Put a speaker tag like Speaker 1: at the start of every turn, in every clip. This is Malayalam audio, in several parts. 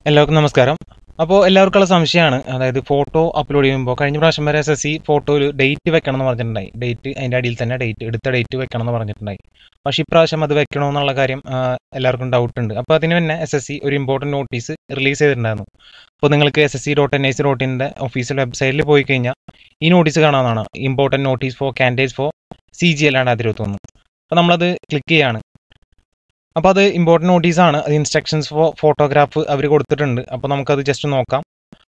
Speaker 1: എല്ലാവർക്കും നമസ്കാരം അപ്പോൾ എല്ലാവർക്കുള്ള സംശയമാണ് അതായത് ഫോട്ടോ അപ്ലോഡ് ചെയ്യുമ്പോൾ കഴിഞ്ഞ പ്രാവശ്യം വരെ എസ് എസ് സി ഫോട്ടോയിൽ ഡേറ്റ് വെക്കണം എന്ന് പറഞ്ഞിട്ടുണ്ടായി ഡേറ്റ് അതിൻ്റെ അടിയിൽ തന്നെ ഡേറ്റ് എടുത്ത ഡേറ്റ് വെക്കണം എന്ന് പറഞ്ഞിട്ടുണ്ടായി പക്ഷേ ഇപ്രാവശ്യം അത് വെക്കണോ എന്നുള്ള കാര്യം ആ, എല്ലാവർക്കും ഡൗട്ട് ഉണ്ട് അപ്പോൾ അതിന് തന്നെ എസ് എസ് സി ഒരു ഇമ്പോർട്ടൻറ്റ് നോട്ടീസ് റിലീസ് ചെയ്തിട്ടുണ്ടായിരുന്നു അപ്പോൾ നിങ്ങൾക്ക് S S C dot N I C dot ഇൻ്റെ ഒഫീഷ്യൽ വെബ്സൈറ്റിൽ പോയി കഴിഞ്ഞാൽ ഈ നോട്ടീസ് കാണാവുന്നതാണ് important notice for candidates for C G അല്ലാണ്ട് അതിരുപത്തി ഒന്ന് അപ്പോൾ നമ്മളത് ക്ലിക്ക് ചെയ്യാണ് അപ്പോൾ അത് ഇമ്പോർട്ടൻറ്റ് നോട്ടീസ് ആണ് അത് ഇൻസ്ട്രക്ഷൻസ് ഫോർ ഫോട്ടോഗ്രാഫ് അവർ കൊടുത്തിട്ടുണ്ട് അപ്പോൾ നമുക്കത് ജസ്റ്റ് നോക്കാം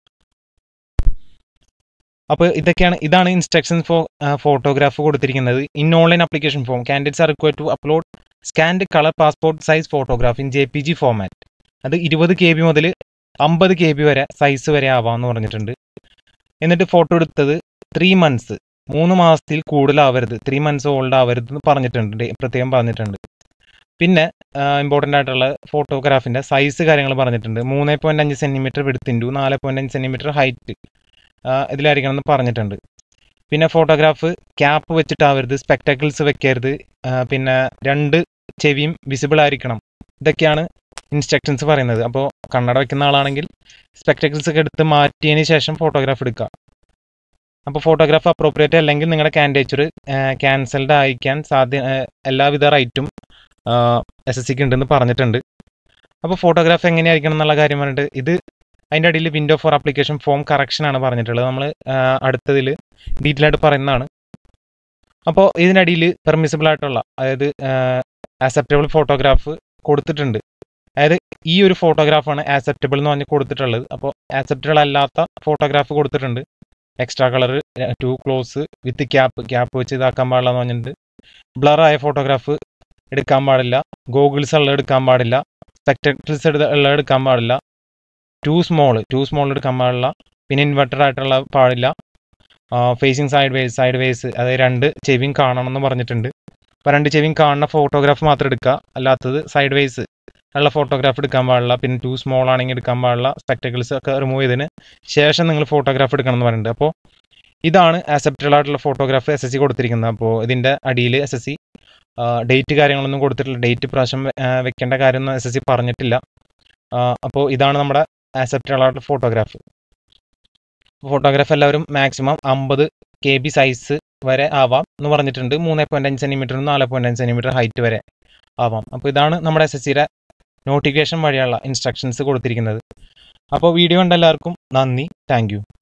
Speaker 1: അപ്പോൾ ഇതൊക്കെയാണ് ഇതാണ് ഇൻസ്ട്രക്ഷൻസ് ഫോർ ഫോട്ടോഗ്രാഫ് കൊടുത്തിരിക്കുന്നത് in online application form candidates are required to upload scanned colour passport size photograph in J P G format അത് ഇരുപത് കെ ബി മുതൽ അമ്പത് കെ ബി വരെ സൈസ് വരെ ആവാമെന്ന് പറഞ്ഞിട്ടുണ്ട് എന്നിട്ട് ഫോട്ടോ എടുത്തത് ത്രീ മന്ത്സ് മൂന്ന് മാസത്തിൽ കൂടുതലാവരുത് ത്രീ മന്ത്സ് ഓൾഡ് ആവരുത് എന്ന് പറഞ്ഞിട്ടുണ്ട് ഡേ- പ്രത്യേകം പറഞ്ഞിട്ടുണ്ട് പിന്നെ ഇമ്പോർട്ടൻ്റ് ആയിട്ടുള്ള ഫോട്ടോഗ്രാഫിൻ്റെ സൈസ് കാര്യങ്ങൾ പറഞ്ഞിട്ടുണ്ട് മൂന്ന് പോയിൻറ്റ് അഞ്ച് സെൻറ്റിമീറ്റർ വിടുത്ത് ഇൻറ്റു നാല് പോയിൻറ്റ് അഞ്ച് സെൻറ്റിമീറ്റർ ഹൈറ്റ് ഇതിലായിരിക്കണം എന്ന് പറഞ്ഞിട്ടുണ്ട് പിന്നെ ഫോട്ടോഗ്രാഫ് ക്യാപ്പ് വെച്ചിട്ടാവരുത് സ്പെക്ടക്കിൾസ് വെക്കരുത് ആ, പിന്നെ രണ്ട് ചെവിയും വിസിബിൾ ആയിരിക്കണം ഇതൊക്കെയാണ് ഇൻസ്ട്രക്ഷൻസ് പറയുന്നത് അപ്പോൾ കണ്ണട വെക്കുന്ന ആളാണെങ്കിൽ സ്പെക്ടക്കിൾസ് ഒക്കെ എടുത്ത് മാറ്റിയതിന് ശേഷം ഫോട്ടോഗ്രാഫ് എടുക്കുക അപ്പോൾ ഫോട്ടോഗ്രാഫ് അപ്രോപ്രിയേറ്റ് അല്ലെങ്കിൽ നിങ്ങളുടെ കാൻഡിഡേച്ചർ ക്യാൻസൽഡ് അയക്കാൻ സാധ്യ ആ, എല്ലാവിധ റൈറ്റും എസ് എസ് സിക്ക് ഉണ്ടെന്ന് പറഞ്ഞിട്ടുണ്ട് അപ്പോൾ ഫോട്ടോഗ്രാഫ് എങ്ങനെയായിരിക്കണം എന്നുള്ള കാര്യം പറഞ്ഞിട്ട് ഇത് അതിൻ്റെ അടിയിൽ window for application form correction ആണ് പറഞ്ഞിട്ടുള്ളത് നമ്മൾ അടുത്തതിൽ ഡീറ്റെയിൽ ആയിട്ട് പറയുന്നതാണ് അപ്പോൾ ഇതിൻ്റെ അടിയിൽ പെർമിസിബിൾ ആയിട്ടുള്ള അതായത് ആക്സെപ്റ്റബിൾ ഫോട്ടോഗ്രാഫ് കൊടുത്തിട്ടുണ്ട് അതായത് ഈ ഒരു ഫോട്ടോഗ്രാഫാണ് ആക്സെപ്റ്റബിൾ എന്ന് പറഞ്ഞ് കൊടുത്തിട്ടുള്ളത് അപ്പോൾ ആക്സെപ്റ്റബിൾ അല്ലാത്ത ഫോട്ടോഗ്രാഫ് കൊടുത്തിട്ടുണ്ട് extra colour too close with cap cap വെച്ച് ഇതാക്കാൻ പാടില്ല എന്ന് പറഞ്ഞിട്ടുണ്ട് ബ്ലർ ആയ ഫോട്ടോഗ്രാഫ് എടുക്കാൻ പാടില്ല ഗോഗിൾസ് ഉള്ള എടുക്കാൻ പാടില്ല സ്പെക്ടക്കിൾസ് ഉള്ള എടുക്കാൻ പാടില്ല ടു സ്മോൾ ടു സ്മോൾ എടുക്കാൻ പാടില്ല പിന്നെ ഇൻവെർട്ടർ ആയിട്ടുള്ള പാടില്ല facing sideways sideways അതായത് രണ്ട് ചെവിയും കാണണം എന്ന് പറഞ്ഞിട്ടുണ്ട് അപ്പോൾ രണ്ട് ചെവിയും കാണുന്ന ഫോട്ടോഗ്രാഫ് മാത്രം എടുക്കുക അല്ലാത്തത് സൈഡ് വേസ് ഉള്ള ഫോട്ടോഗ്രാഫ് എടുക്കാൻ പാടില്ല പിന്നെ ടു സ്മോൾ ആണെങ്കിൽ എടുക്കാൻ പാടില്ല സ്പെക്ടക്കിൾസ് ഒക്കെ റിമൂവ് ചെയ്തതിന് ശേഷം നിങ്ങൾ ഫോട്ടോഗ്രാഫ് എടുക്കണം എന്ന് പറഞ്ഞിട്ടുണ്ട് അപ്പോൾ ഇതാണ് ആക്സെപ്റ്റബിൾ ആയിട്ടുള്ള ഫോട്ടോഗ്രാഫ് എസ് എസ് സി കൊടുത്തിരിക്കുന്നത് അപ്പോൾ ഇതിൻ്റെ അടിയിൽ എസ് എസ് സി ഡേറ്റ് കാര്യങ്ങളൊന്നും കൊടുത്തിട്ടില്ല ഡേറ്റ് പ്രാവശ്യം വെക്കേണ്ട കാര്യമൊന്നും എസ് എസ് സി പറഞ്ഞിട്ടില്ല അപ്പോൾ ഇതാണ് നമ്മുടെ ആക്സെപ്റ്റബിൾ ആയിട്ടുള്ള ഫോട്ടോഗ്രാഫ് ഫോട്ടോഗ്രാഫ് എല്ലാവരും മാക്സിമം അമ്പത് കെ ബി സൈസ് വരെ ആവാം എന്ന് പറഞ്ഞിട്ടുണ്ട് മൂന്ന് പോയിൻറ്റ് അഞ്ച് സെൻറ്റിമീറ്റർ നാല് പോയിൻറ്റ് അഞ്ച് സെൻറ്റിമീറ്റർ ഹൈറ്റ് വരെ ആവാം അപ്പോൾ ഇതാണ് നമ്മുടെ എസ് എസ് സിയുടെ നോട്ടിഫിക്കേഷൻ വഴിയുള്ള ഇൻസ്ട്രക്ഷൻസ് കൊടുത്തിരിക്കുന്നത് അപ്പോൾ വീഡിയോ കണ്ട എല്ലാവർക്കും നന്ദി താങ്ക്